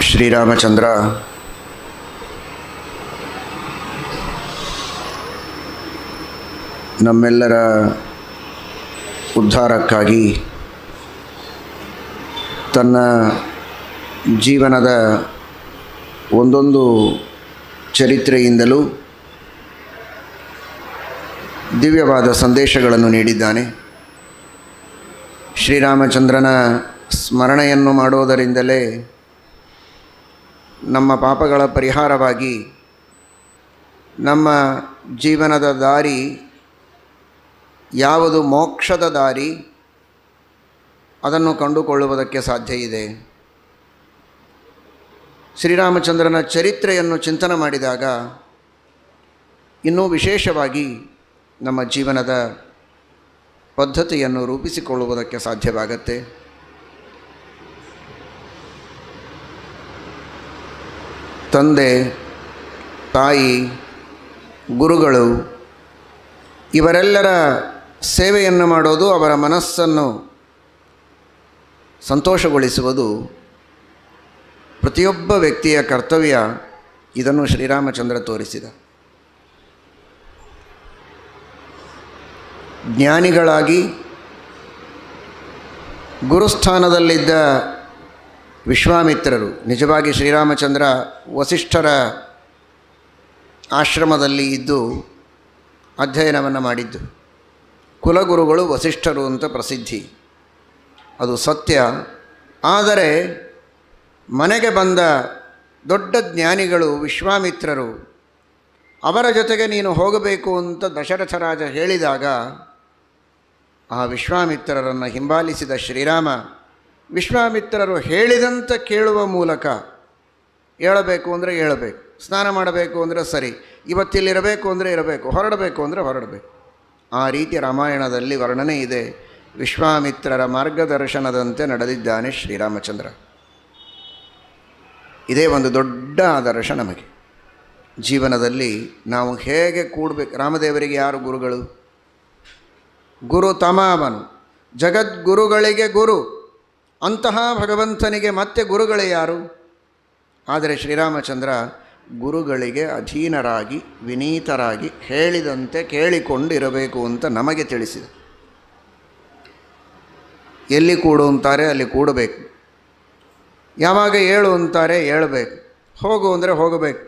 ಶ್ರೀರಾಮಚಂದ್ರ ನಮ್ಮೆಲ್ಲರ ಉದ್ಧಾರಕ್ಕಾಗಿ ತನ್ನ ಜೀವನದ ಒಂದೊಂದು ಚರಿತ್ರೆಯಿಂದಲೂ ದಿವ್ಯವಾದ ಸಂದೇಶಗಳನ್ನು ನೀಡಿದ್ದಾನೆ ಶ್ರೀರಾಮಚಂದ್ರನ ಸ್ಮರಣೆಯನ್ನು ಮಾಡೋದರಿಂದಲೇ ನಮ್ಮ ಪಾಪಗಳ ಪರಿಹಾರವಾಗಿ ನಮ್ಮ ಜೀವನದ ದಾರಿ ಯಾವುದು ಮೋಕ್ಷದ ದಾರಿ ಅದನ್ನು ಕಂಡುಕೊಳ್ಳುವುದಕ್ಕೆ ಸಾಧ್ಯ ಇದೆ ಶ್ರೀರಾಮಚಂದ್ರನ ಚರಿತ್ರೆಯನ್ನು ಚಿಂತನೆ ಮಾಡಿದಾಗ ಇನ್ನೂ ವಿಶೇಷವಾಗಿ ನಮ್ಮ ಜೀವನದ ಪದ್ಧತಿಯನ್ನು ರೂಪಿಸಿಕೊಳ್ಳುವುದಕ್ಕೆ ಸಾಧ್ಯವಾಗತ್ತೆ ತಂದೆ ತಾಯಿ ಗುರುಗಳು ಇವರೆಲ್ಲರ ಸೇವೆಯನ್ನು ಮಾಡೋದು ಅವರ ಮನಸ್ಸನ್ನು ಸಂತೋಷಗೊಳಿಸುವುದು ಪ್ರತಿಯೊಬ್ಬ ವ್ಯಕ್ತಿಯ ಕರ್ತವ್ಯ ಇದನ್ನು ಶ್ರೀರಾಮಚಂದ್ರ ತೋರಿಸಿದ ಜ್ಞಾನಿಗಳಾಗಿ ಗುರುಸ್ಥಾನದಲ್ಲಿದ್ದ ವಿಶ್ವಾಮಿತ್ರರು ನಿಜವಾಗಿ ಶ್ರೀರಾಮಚಂದ್ರ ವಸಿಷ್ಠರ ಆಶ್ರಮದಲ್ಲಿ ಇದ್ದು ಅಧ್ಯಯನವನ್ನು ಮಾಡಿದ್ದು ಕುಲಗುರುಗಳು ವಸಿಷ್ಠರು ಅಂತ ಪ್ರಸಿದ್ಧಿ ಅದು ಸತ್ಯ ಆದರೆ ಮನೆಗೆ ಬಂದ ದೊಡ್ಡ ಜ್ಞಾನಿಗಳು ವಿಶ್ವಾಮಿತ್ರರು ಅವರ ಜೊತೆಗೆ ನೀನು ಹೋಗಬೇಕು ಅಂತ ದಶರಥ ರಾಜ ಹೇಳಿದಾಗ ಆ ವಿಶ್ವಾಮಿತ್ರರನ್ನು ಹಿಂಬಾಲಿಸಿದ ಶ್ರೀರಾಮ ವಿಶ್ವಾಮಿತ್ರರು ಹೇಳಿದಂತೆ ಕೇಳುವ ಮೂಲಕ ಹೇಳಬೇಕು ಅಂದರೆ ಹೇಳಬೇಕು ಸ್ನಾನ ಮಾಡಬೇಕು ಅಂದರೆ ಸರಿ ಇವತ್ತಿಲ್ಲಿರಬೇಕು ಅಂದರೆ ಇರಬೇಕು ಹೊರಡಬೇಕು ಅಂದರೆ ಹೊರಡಬೇಕು ಆ ರೀತಿ ರಾಮಾಯಣದಲ್ಲಿ ವರ್ಣನೆ ಇದೆ ವಿಶ್ವಾಮಿತ್ರರ ಮಾರ್ಗದರ್ಶನದಂತೆ ನಡೆದಿದ್ದಾನೆ ಶ್ರೀರಾಮಚಂದ್ರ ಇದೇ ಒಂದು ದೊಡ್ಡ ಆದರ್ಶ ನಮಗೆ ಜೀವನದಲ್ಲಿ ನಾವು ಹೇಗೆ ಕೂಡಬೇಕು ರಾಮದೇವರಿಗೆ ಯಾರು ಗುರುಗಳು ಗುರು ತಮಾಮನು ಜಗದ್ಗುರುಗಳಿಗೆ ಗುರು ಅಂತಹ ಭಗವಂತನಿಗೆ ಮತ್ತೆ ಗುರುಗಳೇ ಯಾರು ಆದರೆ ಶ್ರೀರಾಮಚಂದ್ರ ಗುರುಗಳಿಗೆ ಅಧೀನರಾಗಿ ವಿನೀತರಾಗಿ ಹೇಳಿದಂತೆ ಕೇಳಿಕೊಂಡಿರಬೇಕು ಅಂತ ನಮಗೆ ತಿಳಿಸಿದೆ ಎಲ್ಲಿ ಕೂಡು ಅಂತಾರೆ ಅಲ್ಲಿ ಕೂಡಬೇಕು ಯಾವಾಗ ಏಳು ಅಂತಾರೆ ಏಳಬೇಕು ಹೋಗು ಅಂದರೆ ಹೋಗಬೇಕು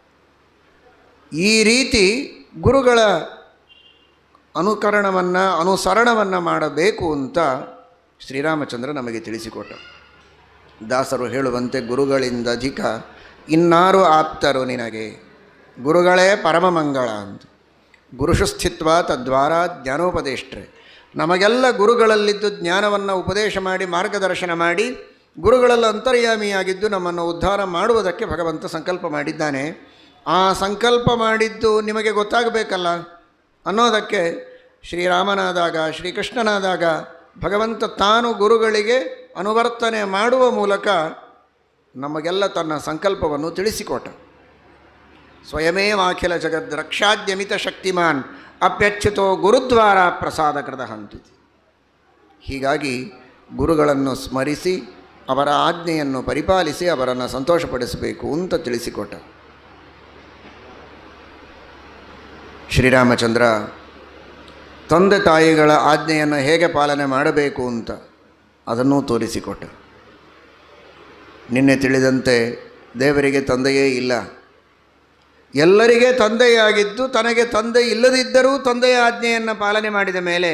ಈ ರೀತಿ ಗುರುಗಳ ಅನುಕರಣವನ್ನು ಅನುಸರಣವನ್ನು ಮಾಡಬೇಕು ಅಂತ ಶ್ರೀರಾಮಚಂದ್ರ ನಮಗೆ ತಿಳಿಸಿಕೊಟ್ಟ ದಾಸರು ಹೇಳುವಂತೆ ಗುರುಗಳಿಂದ ಅಧಿಕ ಇನ್ನಾರು ಆಪ್ತರು ನಿನಗೆ ಗುರುಗಳೇ ಪರಮ ಮಂಗಳ ಅಂತ ಗುರುಷು ಸ್ಥಿತ್ವ ತದ್ವಾರ ಜ್ಞಾನೋಪದೇಷ್ಟ್ರೆ ನಮಗೆಲ್ಲ ಗುರುಗಳಲ್ಲಿದ್ದು ಜ್ಞಾನವನ್ನು ಉಪದೇಶ ಮಾಡಿ ಮಾರ್ಗದರ್ಶನ ಮಾಡಿ ಗುರುಗಳಲ್ಲಿ ಅಂತರ್ಯಾಮಿಯಾಗಿದ್ದು ನಮ್ಮನ್ನು ಉದ್ಧಾರ ಮಾಡುವುದಕ್ಕೆ ಭಗವಂತ ಸಂಕಲ್ಪ ಮಾಡಿದ್ದಾನೆ ಆ ಸಂಕಲ್ಪ ಮಾಡಿದ್ದು ನಿಮಗೆ ಗೊತ್ತಾಗಬೇಕಲ್ಲ ಅನ್ನೋದಕ್ಕೆ ಶ್ರೀರಾಮನಾದಾಗ ಶ್ರೀಕೃಷ್ಣನಾದಾಗ ಭಗವಂತ ತಾನು ಗುರುಗಳಿಗೆ ಅನುವರ್ತನೆ ಮಾಡುವ ಮೂಲಕ ನಮಗೆಲ್ಲ ತನ್ನ ಸಂಕಲ್ಪವನ್ನು ತಿಳಿಸಿಕೊಟ್ಟ ಸ್ವಯಮೇವಾಖಿಲ ಜಗದ್ ರಕ್ಷಾದ್ಯಮಿತ ಶಕ್ತಿಮಾನ್ ಅಪ್ಯಚ್ಯುತೋ ಗುರುದ್ವಾರ ಪ್ರಸಾದಕೃತ ಹಂತಿತಿ ಹೀಗಾಗಿ ಗುರುಗಳನ್ನು ಸ್ಮರಿಸಿ ಅವರ ಆಜ್ಞೆಯನ್ನು ಪರಿಪಾಲಿಸಿ ಅವರನ್ನು ಸಂತೋಷಪಡಿಸಬೇಕು ಅಂತ ತಿಳಿಸಿಕೊಟ್ಟ ಶ್ರೀರಾಮಚಂದ್ರ ತಂದೆ ತಾಯಿಗಳ ಆಜ್ಞೆಯನ್ನು ಹೇಗೆ ಪಾಲನೆ ಮಾಡಬೇಕು ಅಂತ ಅದನ್ನೂ ತೋರಿಸಿಕೊಟ್ಟ ನಿನ್ನೆ ತಿಳಿದಂತೆ ದೇವರಿಗೆ ತಂದೆಯೇ ಇಲ್ಲ ಎಲ್ಲರಿಗೆ ತಂದೆಯಾಗಿದ್ದು ತನಗೆ ತಂದೆ ಇಲ್ಲದಿದ್ದರೂ ತಂದೆಯ ಆಜ್ಞೆಯನ್ನು ಪಾಲನೆ ಮಾಡಿದ ಮೇಲೆ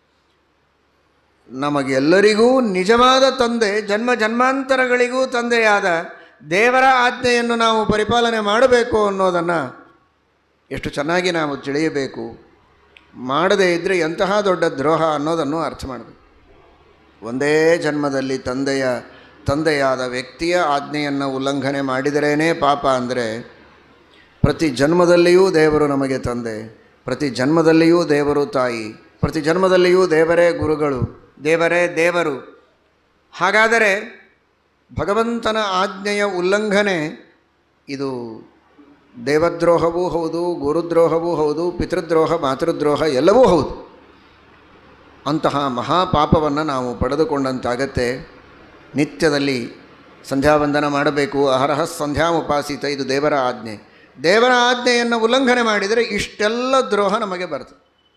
ನಮಗೆಲ್ಲರಿಗೂ ನಿಜವಾದ ತಂದೆ ಜನ್ಮ ಜನ್ಮಾಂತರಗಳಿಗೂ ತಂದೆಯಾದ ದೇವರ ಆಜ್ಞೆಯನ್ನು ನಾವು ಪರಿಪಾಲನೆ ಮಾಡಬೇಕು ಅನ್ನೋದನ್ನು ಎಷ್ಟು ಚೆನ್ನಾಗಿ ನಾವು ತಿಳಿಯಬೇಕು ಮಾಡದೇ ಇದ್ದರೆ ಎಂತಹ ದೊಡ್ಡ ದ್ರೋಹ ಅನ್ನೋದನ್ನು ಅರ್ಥ ಮಾಡಬೇಕು ಒಂದೇ ಜನ್ಮದಲ್ಲಿ ತಂದೆಯ ತಂದೆಯಾದ ವ್ಯಕ್ತಿಯ ಆಜ್ಞೆಯನ್ನು ಉಲ್ಲಂಘನೆ ಮಾಡಿದರೇ ಪಾಪ ಅಂದರೆ ಪ್ರತಿ ಜನ್ಮದಲ್ಲಿಯೂ ದೇವರು ನಮಗೆ ತಂದೆ ಪ್ರತಿ ಜನ್ಮದಲ್ಲಿಯೂ ದೇವರು ತಾಯಿ ಪ್ರತಿ ಜನ್ಮದಲ್ಲಿಯೂ ದೇವರೇ ಗುರುಗಳು ದೇವರೇ ದೇವರು ಹಾಗಾದರೆ ಭಗವಂತನ ಆಜ್ಞೆಯ ಉಲ್ಲಂಘನೆ ಇದು ದೇವದ್ರೋಹವೂ ಹೌದು ಗುರುದ್ರೋಹವೂ ಹೌದು ಪಿತೃದ್ರೋಹ ಮಾತೃದ್ರೋಹ ಎಲ್ಲವೂ ಹೌದು ಅಂತಹ ಮಹಾಪಾಪವನ್ನು ನಾವು ಪಡೆದುಕೊಂಡಂತಾಗತ್ತೆ ನಿತ್ಯದಲ್ಲಿ ಸಂಧ್ಯಾವಂದನ ಮಾಡಬೇಕು ಅಹರಹ ಸಂಧ್ಯಾ ಉಪಾಸಿತ ಇದು ದೇವರ ಆಜ್ಞೆ ದೇವರ ಆಜ್ಞೆಯನ್ನು ಉಲ್ಲಂಘನೆ ಮಾಡಿದರೆ ಇಷ್ಟೆಲ್ಲ ದ್ರೋಹ ನಮಗೆ ಬರ್ತದೆ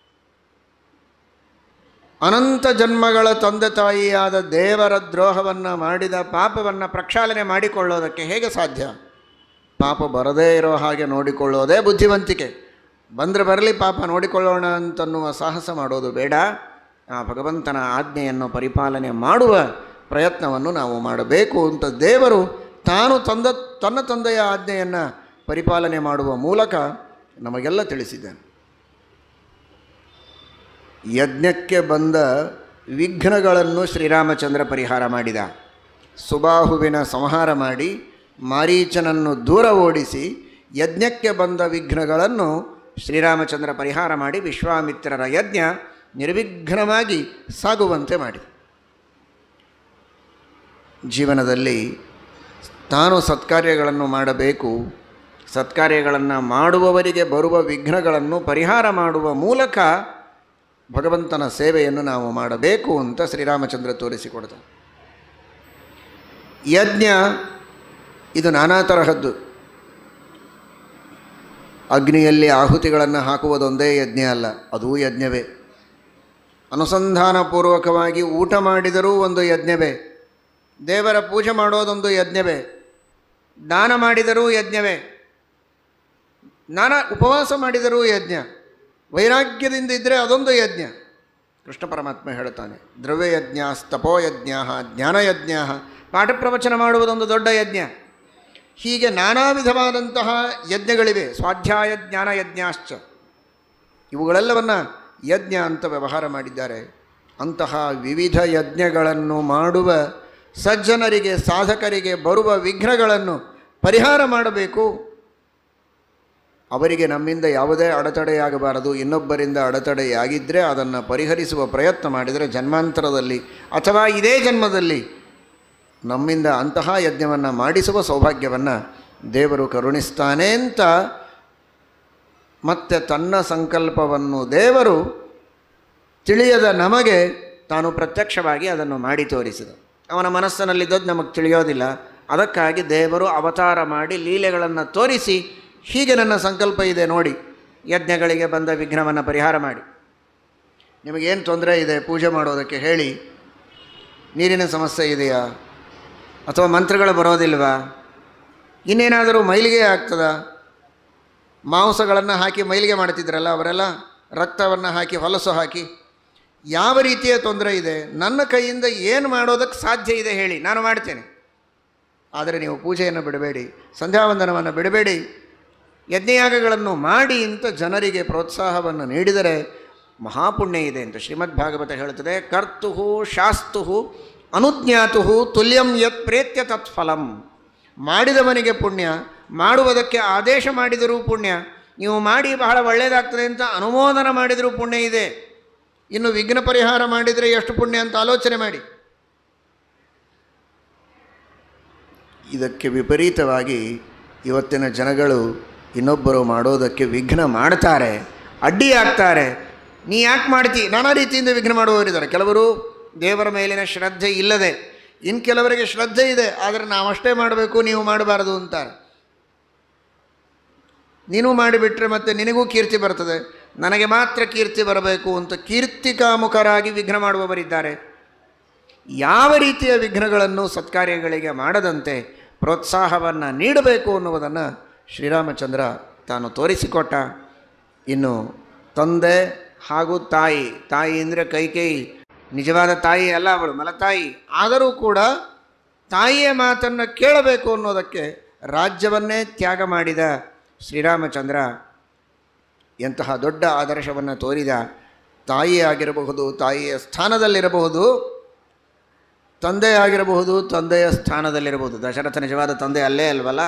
ಅನಂತ ಜನ್ಮಗಳ ತಂದೆ ತಾಯಿಯಾದ ದೇವರ ದ್ರೋಹವನ್ನು ಮಾಡಿದ ಪಾಪವನ್ನು ಪ್ರಕ್ಷಾಳನೆ ಮಾಡಿಕೊಳ್ಳೋದಕ್ಕೆ ಹೇಗೆ ಸಾಧ್ಯ ಪಾಪ ಬರದೇ ಇರೋ ಹಾಗೆ ನೋಡಿಕೊಳ್ಳೋದೇ ಬುದ್ಧಿವಂತಿಕೆ ಬಂದರೆ ಬರಲಿ ಪಾಪ ನೋಡಿಕೊಳ್ಳೋಣ ಅಂತನ್ನುವ ಸಾಹಸ ಮಾಡೋದು ಬೇಡ ಆ ಭಗವಂತನ ಆಜ್ಞೆಯನ್ನು ಪರಿಪಾಲನೆ ಮಾಡುವ ಪ್ರಯತ್ನವನ್ನು ನಾವು ಮಾಡಬೇಕು ಅಂತ ದೇವರು ತಾನು ತಂದ ತನ್ನ ತಂದೆಯ ಆಜ್ಞೆಯನ್ನು ಪರಿಪಾಲನೆ ಮಾಡುವ ಮೂಲಕ ನಮಗೆಲ್ಲ ತಿಳಿಸಿದ್ದಾನೆ ಯಜ್ಞಕ್ಕೆ ಬಂದ ವಿಘ್ನಗಳನ್ನು ಶ್ರೀರಾಮಚಂದ್ರ ಪರಿಹಾರ ಮಾಡಿದ ಸುಬಾಹುವಿನ ಸಂಹಾರ ಮಾಡಿ ಮಾರೀಚನನ್ನು ದೂರ ಓಡಿಸಿ ಯಜ್ಞಕ್ಕೆ ಬಂದ ವಿಘ್ನಗಳನ್ನು ಶ್ರೀರಾಮಚಂದ್ರ ಪರಿಹಾರ ಮಾಡಿ ವಿಶ್ವಾಮಿತ್ರರ ಯಜ್ಞ ನಿರ್ವಿಘ್ನವಾಗಿ ಸಾಗುವಂತೆ ಮಾಡಿ ಜೀವನದಲ್ಲಿ ತಾನು ಸತ್ಕಾರ್ಯಗಳನ್ನು ಮಾಡಬೇಕು ಸತ್ಕಾರ್ಯಗಳನ್ನು ಮಾಡುವವರಿಗೆ ಬರುವ ವಿಘ್ನಗಳನ್ನು ಪರಿಹಾರ ಮಾಡುವ ಮೂಲಕ ಭಗವಂತನ ಸೇವೆಯನ್ನು ನಾವು ಮಾಡಬೇಕು ಅಂತ ಶ್ರೀರಾಮಚಂದ್ರ ತೋರಿಸಿಕೊಡ್ತಾನೆ ಯಜ್ಞ ಇದು ನಾನಾ ತರಹದ್ದು ಅಗ್ನಿಯಲ್ಲಿ ಆಹುತಿಗಳನ್ನು ಹಾಕುವುದೊಂದೇ ಯಜ್ಞ ಅಲ್ಲ ಅದೂ ಯಜ್ಞವೇ ಅನುಸಂಧಾನಪೂರ್ವಕವಾಗಿ ಊಟ ಮಾಡಿದರೂ ಒಂದು ಯಜ್ಞವೇ ದೇವರ ಪೂಜೆ ಮಾಡೋದೊಂದು ಯಜ್ಞವೇ ದಾನ ಮಾಡಿದರೂ ಯಜ್ಞವೇ ನಾನಾ ಉಪವಾಸ ಮಾಡಿದರೂ ಯಜ್ಞ ವೈರಾಗ್ಯದಿಂದ ಇದ್ದರೆ ಅದೊಂದು ಯಜ್ಞ ಕೃಷ್ಣ ಪರಮಾತ್ಮ ಹೇಳ್ತಾನೆ ದ್ರವ್ಯಯಜ್ಞ ತಪೋಯಜ್ಞ ಜ್ಞಾನಯಜ್ಞ ಪಾಠ ಪ್ರವಚನ ಮಾಡುವುದೊಂದು ದೊಡ್ಡ ಯಜ್ಞ ಹೀಗೆ ನಾನಾ ವಿಧವಾದಂತಹ ಯಜ್ಞಗಳಿವೆ ಸ್ವಾಧ್ಯಾಯ ಜ್ಞಾನ ಯಜ್ಞಾಶ್ಚ ಇವುಗಳೆಲ್ಲವನ್ನು ಯಜ್ಞ ಅಂತ ವ್ಯವಹಾರ ಮಾಡಿದ್ದಾರೆ ಅಂತಹ ವಿವಿಧ ಯಜ್ಞಗಳನ್ನು ಮಾಡುವ ಸಜ್ಜನರಿಗೆ ಸಾಧಕರಿಗೆ ಬರುವ ವಿಘ್ನಗಳನ್ನು ಪರಿಹಾರ ಮಾಡಬೇಕು ಅವರಿಗೆ ನಮ್ಮಿಂದ ಯಾವುದೇ ಅಡೆತಡೆಯಾಗಬಾರದು ಇನ್ನೊಬ್ಬರಿಂದ ಅಡೆತಡೆಯಾಗಿದ್ದರೆ ಅದನ್ನು ಪರಿಹರಿಸುವ ಪ್ರಯತ್ನ ಮಾಡಿದರೆ ಜನ್ಮಾಂತರದಲ್ಲಿ ಅಥವಾ ಇದೇ ಜನ್ಮದಲ್ಲಿ ನಮ್ಮಿಂದ ಅಂತಹ ಯಜ್ಞವನ್ನು ಮಾಡಿಸುವ ಸೌಭಾಗ್ಯವನ್ನು ದೇವರು ಕರುಣಿಸ್ತಾನೆ ಅಂತ ಮತ್ತೆ ತನ್ನ ಸಂಕಲ್ಪವನ್ನು ದೇವರು ತಿಳಿಯದ ನಮಗೆ ತಾನು ಪ್ರತ್ಯಕ್ಷವಾಗಿ ಅದನ್ನು ಮಾಡಿ ತೋರಿಸಿದ ಅವನ ಮನಸ್ಸಿನಲ್ಲಿದ್ದದ್ದು ನಮಗೆ ತಿಳಿಯೋದಿಲ್ಲ ಅದಕ್ಕಾಗಿ ದೇವರು ಅವತಾರ ಮಾಡಿ ಲೀಲೆಗಳನ್ನು ತೋರಿಸಿ ಹೀಗೆ ನನ್ನ ಸಂಕಲ್ಪ ಇದೆ ನೋಡಿ ಯಜ್ಞಗಳಿಗೆ ಬಂದ ವಿಘ್ನವನ್ನು ಪರಿಹಾರ ಮಾಡಿ ನಿಮಗೇನು ತೊಂದರೆ ಇದೆ ಪೂಜೆ ಮಾಡೋದಕ್ಕೆ ಹೇಳಿ ನೀರಿನ ಸಮಸ್ಯೆ ಇದೆಯಾ ಅಥವಾ ಮಂತ್ರಗಳು ಬರೋದಿಲ್ವಾ ಇನ್ನೇನಾದರೂ ಮೈಲಿಗೆ ಆಗ್ತದಾ ಮಾಂಸಗಳನ್ನು ಹಾಕಿ ಮೈಲಿಗೆ ಮಾಡ್ತಿದ್ರಲ್ಲ ಅವರೆಲ್ಲ ರಕ್ತವನ್ನು ಹಾಕಿ ಹೊಲಸು ಹಾಕಿ ಯಾವ ರೀತಿಯ ತೊಂದರೆ ಇದೆ ನನ್ನ ಕೈಯಿಂದ ಏನು ಮಾಡೋದಕ್ಕೆ ಸಾಧ್ಯ ಇದೆ ಹೇಳಿ ನಾನು ಮಾಡ್ತೇನೆ ಆದರೆ ನೀವು ಪೂಜೆಯನ್ನು ಬಿಡಬೇಡಿ ಸಂಧ್ಯಾವಂದನವನ್ನು ಬಿಡಬೇಡಿ ಯಜ್ಞಯಾಗಗಳನ್ನು ಮಾಡಿ ಅಂತ ಜನರಿಗೆ ಪ್ರೋತ್ಸಾಹವನ್ನು ನೀಡಿದರೆ ಮಹಾಪುಣ್ಯ ಇದೆ ಅಂತ ಶ್ರೀಮದ್ ಭಾಗವತ ಹೇಳುತ್ತದೆ ಕರ್ತು ಶಾಸ್ತು ಅನುಜ್ಞಾತು ತುಲ್ಯಂ ಯತ್ ಪ್ರೇತ್ಯ ತತ್ಫಲಂ ಮಾಡಿದವನಿಗೆ ಪುಣ್ಯ ಮಾಡುವುದಕ್ಕೆ ಆದೇಶ ಮಾಡಿದರೂ ಪುಣ್ಯ ನೀವು ಮಾಡಿ ಬಹಳ ಒಳ್ಳೆಯದಾಗ್ತದೆ ಅಂತ ಅನುಮೋದನ ಮಾಡಿದರೂ ಪುಣ್ಯ ಇದೆ ಇನ್ನು ವಿಘ್ನ ಪರಿಹಾರ ಮಾಡಿದರೆ ಎಷ್ಟು ಪುಣ್ಯ ಅಂತ ಆಲೋಚನೆ ಮಾಡಿ ಇದಕ್ಕೆ ವಿಪರೀತವಾಗಿ ಇವತ್ತಿನ ಜನಗಳು ಇನ್ನೊಬ್ಬರು ಮಾಡೋದಕ್ಕೆ ವಿಘ್ನ ಮಾಡ್ತಾರೆ ಅಡ್ಡಿಯಾಗ್ತಾರೆ ನೀ ಯಾಕೆ ಮಾಡ್ತಿ ನಾನಾ ರೀತಿಯಿಂದ ವಿಘ್ನ ಮಾಡುವವರಿದ್ದಾರೆ ಕೆಲವರು ದೇವರ ಮೇಲಿನ ಶ್ರದ್ಧೆ ಇಲ್ಲದೆ ಇನ್ನು ಕೆಲವರಿಗೆ ಶ್ರದ್ಧೆ ಇದೆ ಆದರೆ ನಾವಷ್ಟೇ ಮಾಡಬೇಕು ನೀವು ಮಾಡಬಾರದು ಅಂತಾರೆ ನೀನು ಮಾಡಿಬಿಟ್ರೆ ಮತ್ತೆ ನಿನಗೂ ಕೀರ್ತಿ ಬರ್ತದೆ ನನಗೆ ಮಾತ್ರ ಕೀರ್ತಿ ಬರಬೇಕು ಅಂತ ಕೀರ್ತಿಕಾಮುಖರಾಗಿ ವಿಘ್ನ ಮಾಡುವವರಿದ್ದಾರೆ ಯಾವ ರೀತಿಯ ವಿಘ್ನಗಳನ್ನು ಸತ್ಕಾರ್ಯಗಳಿಗೆ ಮಾಡದಂತೆ ಪ್ರೋತ್ಸಾಹವನ್ನು ನೀಡಬೇಕು ಅನ್ನುವುದನ್ನು ಶ್ರೀರಾಮಚಂದ್ರ ತಾನು ತೋರಿಸಿಕೊಟ್ಟ ಇನ್ನು ತಂದೆ ಹಾಗೂ ತಾಯಿ ತಾಯಿ ಅಂದರೆ ಕೈಕೇಯಿ ನಿಜವಾದ ತಾಯಿ ಅಲ್ಲ ಅವಳು ಮಲತಾಯಿ ಆದರೂ ಕೂಡ ತಾಯಿಯ ಮಾತನ್ನು ಕೇಳಬೇಕು ಅನ್ನೋದಕ್ಕೆ ರಾಜ್ಯವನ್ನೇ ತ್ಯಾಗ ಮಾಡಿದ ಶ್ರೀರಾಮಚಂದ್ರ ಎಂತಹ ದೊಡ್ಡ ಆದರ್ಶವನ್ನು ತೋರಿದ ತಾಯಿ ಆಗಿರಬಹುದು ತಾಯಿಯ ಸ್ಥಾನದಲ್ಲಿರಬಹುದು ತಂದೆ ಆಗಿರಬಹುದು ತಂದೆಯ ಸ್ಥಾನದಲ್ಲಿರಬಹುದು ದಶರಥ ನಿಜವಾದ ತಂದೆ ಅಲ್ಲೇ ಅಲ್ವಲ್ಲ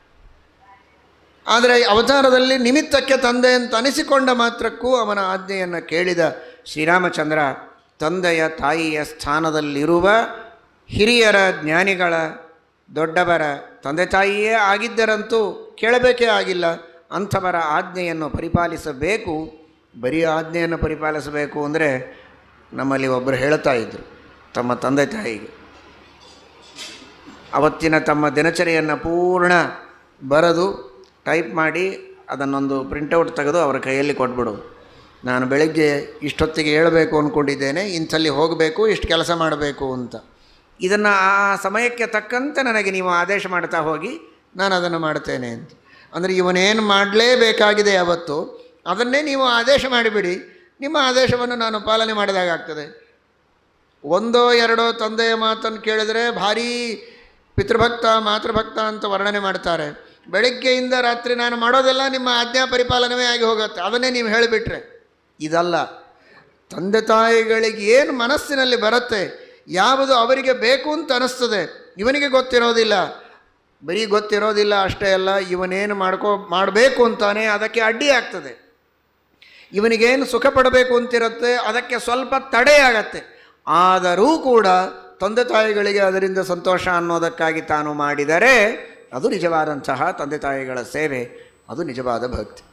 ಆದರೆ ಅವತಾರದಲ್ಲಿ ನಿಮಿತ್ತಕ್ಕೆ ತಂದೆ ಅಂತ ಅನಿಸಿಕೊಂಡ ಮಾತ್ರಕ್ಕೂ ಅವನ ಆಜ್ಞೆಯನ್ನು ಕೇಳಿದ ಶ್ರೀರಾಮಚಂದ್ರ ತಂದೆಯ ತಾಯಿಯ ಸ್ಥಾನದಲ್ಲಿರುವ ಹಿರಿಯರ ಜ್ಞಾನಿಗಳ ದೊಡ್ಡವರ ತಂದೆ ತಾಯಿಯೇ ಆಗಿದ್ದರಂತೂ ಕೇಳಬೇಕೇ ಆಗಿಲ್ಲ ಅಂಥವರ ಆಜ್ಞೆಯನ್ನು ಪರಿಪಾಲಿಸಬೇಕು ಬರೀ ಆಜ್ಞೆಯನ್ನು ಪರಿಪಾಲಿಸಬೇಕು ಅಂದರೆ ನಮ್ಮಲ್ಲಿ ಒಬ್ಬರು ಹೇಳ್ತಾ ಇದ್ದರು ತಮ್ಮ ತಂದೆ ತಾಯಿಗೆ ಅವತ್ತಿನ ತಮ್ಮ ದಿನಚರಿಯನ್ನು ಪೂರ್ಣ ಬರೆದು ಟೈಪ್ ಮಾಡಿ ಅದನ್ನೊಂದು ಪ್ರಿಂಟೌಟ್ ತೆಗೆದು ಅವರ ಕೈಯಲ್ಲಿ ಕೊಟ್ಬಿಡು ನಾನು ಬೆಳಗ್ಗೆ ಇಷ್ಟೊತ್ತಿಗೆ ಹೇಳಬೇಕು ಅಂದ್ಕೊಂಡಿದ್ದೇನೆ ಇಂಥಲ್ಲಿ ಹೋಗಬೇಕು ಇಷ್ಟು ಕೆಲಸ ಮಾಡಬೇಕು ಅಂತ ಇದನ್ನು ಆ ಸಮಯಕ್ಕೆ ತಕ್ಕಂತೆ ನನಗೆ ನೀವು ಆದೇಶ ಮಾಡ್ತಾ ಹೋಗಿ ನಾನು ಅದನ್ನು ಮಾಡ್ತೇನೆ ಅಂತ ಅಂದರೆ ಇವನೇನು ಮಾಡಲೇಬೇಕಾಗಿದೆ ಅವತ್ತು ಅದನ್ನೇ ನೀವು ಆದೇಶ ಮಾಡಿಬಿಡಿ ನಿಮ್ಮ ಆದೇಶವನ್ನು ನಾನು ಪಾಲನೆ ಮಾಡಿದಾಗಾಗ್ತದೆ ಒಂದೋ ಎರಡೋ ತಂದೆಯ ಮಾತನ್ನು ಕೇಳಿದರೆ ಭಾರೀ ಪಿತೃಭಕ್ತ ಮಾತೃಭಕ್ತ ಅಂತ ವರ್ಣನೆ ಮಾಡ್ತಾರೆ ಬೆಳಗ್ಗೆಯಿಂದ ರಾತ್ರಿ ನಾನು ಮಾಡೋದೆಲ್ಲ ನಿಮ್ಮ ಆಜ್ಞಾ ಪರಿಪಾಲನವೇ ಆಗಿ ಹೋಗುತ್ತೆ ಅದನ್ನೇ ನೀವು ಹೇಳಿಬಿಟ್ರೆ ಇದಲ್ಲ ತಂದೆ ತಾಯಿಗಳಿಗೆ ಏನು ಮನಸ್ಸಿನಲ್ಲಿ ಬರುತ್ತೆ ಯಾವುದು ಅವರಿಗೆ ಬೇಕು ಅಂತ ಅನ್ನಿಸ್ತದೆ ಇವನಿಗೆ ಗೊತ್ತಿರೋದಿಲ್ಲ ಬರೀ ಗೊತ್ತಿರೋದಿಲ್ಲ ಅಷ್ಟೇ ಅಲ್ಲ ಇವನೇನು ಮಾಡ್ಕೋ ಮಾಡಬೇಕು ಅಂತಾನೆ ಅದಕ್ಕೆ ಅಡ್ಡಿ ಆಗ್ತದೆ ಇವನಿಗೇನು ಸುಖ ಪಡಬೇಕು ಅಂತಿರುತ್ತೆ ಅದಕ್ಕೆ ಸ್ವಲ್ಪ ತಡೆಯಾಗತ್ತೆ ಆದರೂ ಕೂಡ ತಂದೆ ತಾಯಿಗಳಿಗೆ ಅದರಿಂದ ಸಂತೋಷ ಅನ್ನೋದಕ್ಕಾಗಿ ತಾನು ಮಾಡಿದರೆ ಅದು ನಿಜವಾದಂತಹ ತಂದೆ ತಾಯಿಗಳ ಸೇವೆ ಅದು ನಿಜವಾದ ಭಕ್ತಿ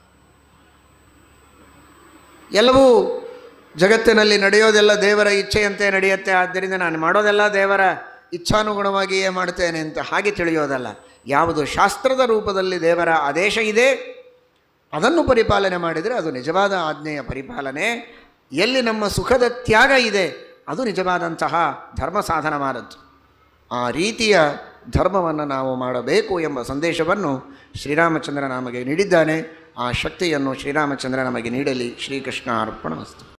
ಎಲ್ಲವೂ ಜಗತ್ತಿನಲ್ಲಿ ನಡೆಯೋದೆಲ್ಲ ದೇವರ ಇಚ್ಛೆಯಂತೆ ನಡೆಯುತ್ತೆ ಆದ್ದರಿಂದ ನಾನು ಮಾಡೋದೆಲ್ಲ ದೇವರ ಇಚ್ಛಾನುಗುಣವಾಗಿಯೇ ಮಾಡ್ತೇನೆ ಅಂತ ಹಾಗೆ ತಿಳಿಯೋದಲ್ಲ ಯಾವುದು ಶಾಸ್ತ್ರದ ರೂಪದಲ್ಲಿ ದೇವರ ಆದೇಶ ಇದೆ ಅದನ್ನು ಪರಿಪಾಲನೆ ಮಾಡಿದರೆ ಅದು ನಿಜವಾದ ಆಜ್ಞೆಯ ಪರಿಪಾಲನೆ ಎಲ್ಲಿ ನಮ್ಮ ಸುಖದ ತ್ಯಾಗ ಇದೆ ಅದು ನಿಜವಾದಂತಹ ಧರ್ಮ ಸಾಧನ ಮಾಡದ್ದು ಆ ರೀತಿಯ ಧರ್ಮವನ್ನು ನಾವು ಮಾಡಬೇಕು ಎಂಬ ಸಂದೇಶವನ್ನು ಶ್ರೀರಾಮಚಂದ್ರ ನಮಗೆ ನೀಡಿದ್ದಾನೆ ಆ ಶಕ್ತಿಯನ್ನು ಶ್ರೀರಾಮಚಂದ್ರ ನಮಗೆ ನೀಡಲಿ ಶ್ರೀಕೃಷ್ಣ ಅರ್ಪಣ ವಸ್ತು